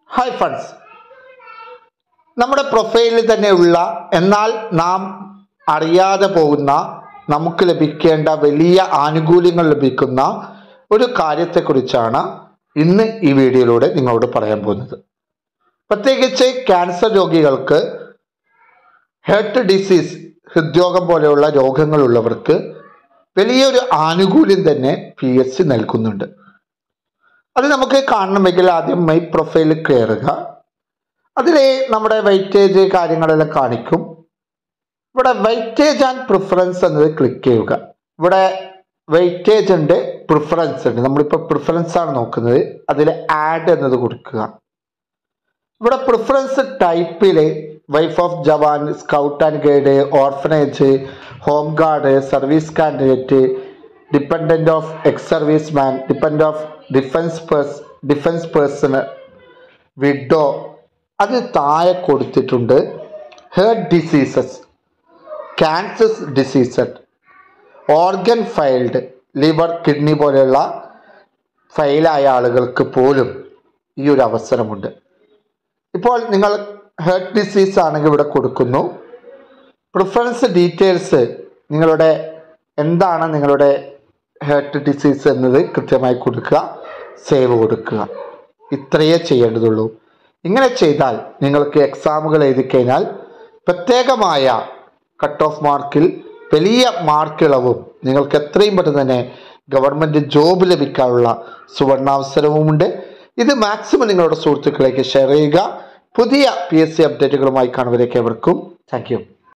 hi friends നമ്മുടെ പ്രൊഫൈലിൽ തന്നെയുള്ള എന്നാൽ നാം അറിയാതെ പോകുന്ന നമുക്ക് ലഭിക്കേണ്ട വലിയ ആനുകൂല്യങ്ങൾ ലഭിക്കുന്ന ഒരു കാര്യത്തെക്കുറിച്ചാണ് ഇന്ന് ഈ വീഡിയോയിലൂടെ നിങ്ങളോട് പറയാൻ പോകുന്നത് പ്രത്യേകിച്ച് ക്യാൻസർ രോഗികൾക്ക് ഹെർട്ട് ഡിസീസ് ഹൃദ്രോഗം പോലെയുള്ള രോഗങ്ങളുള്ളവർക്ക് വലിയൊരു ആനുകൂല്യം തന്നെ പി എസ് സി നൽകുന്നുണ്ട് അത് നമുക്ക് കാണണമെങ്കിൽ ആദ്യം മൈ പ്രൊഫൈലിൽ കയറുക അതിൽ നമ്മുടെ വെയിറ്റേജ് കാര്യങ്ങളെല്ലാം കാണിക്കും ഇവിടെ വെയിറ്റേജ് ആൻഡ് പ്രിഫറൻസ് എന്നത് ക്ലിക്ക് ചെയ്യുക ഇവിടെ വെയിറ്റേജ് ഉണ്ട് പ്രിഫറൻസ് ഉണ്ട് നമ്മളിപ്പോൾ പ്രിഫറൻസ് ആണ് നോക്കുന്നത് അതിൽ ആഡ് എന്നത് കൊടുക്കുക ഇവിടെ പ്രിഫറൻസ് ടൈപ്പിൽ wife of jawan scout and guide orphanage home guard service candidate dependent of ex serviceman depend of defence പേഴ്സ് ഡിഫൻസ് പേഴ്സൺ വിഡോ അത് താഴെ കൊടുത്തിട്ടുണ്ട് heart diseases cancer diseases organ failed liver kidney പോലെയുള്ള ഫെയിലായ ആളുകൾക്ക് പോലും ഈ ഒരു അവസരമുണ്ട് ഇപ്പോൾ നിങ്ങൾ ഹേർട്ട് ഡിസീസ് ആണെങ്കിൽ ഇവിടെ കൊടുക്കുന്നു പ്രിഫറൻസ് ഡീറ്റെയിൽസ് നിങ്ങളുടെ എന്താണ് നിങ്ങളുടെ ഹേർട്ട് ഡിസീസ് എന്നത് കൃത്യമായി കൊടുക്കുക സേവ് കൊടുക്കുക ഇത്രയേ ചെയ്യേണ്ടതുള്ളൂ ഇങ്ങനെ ചെയ്താൽ നിങ്ങൾക്ക് എക്സാമുകൾ എഴുതി കഴിഞ്ഞാൽ പ്രത്യേകമായ കട്ട് ഓഫ് മാർക്കിൽ വലിയ മാർക്കിളവും നിങ്ങൾക്ക് എത്രയും പെട്ടെന്ന് തന്നെ ഗവൺമെൻറ് ജോബ് ലഭിക്കാനുള്ള സുവർണാവസരവുമുണ്ട് ഇത് മാക്സിമം നിങ്ങളുടെ സുഹൃത്തുക്കളിലേക്ക് ഷെയർ ചെയ്യുക പുതിയ പി എസ് സി അപ്ഡേറ്റുകളുമായി കാണുവരേക്ക് എവർക്കും താങ്ക് യു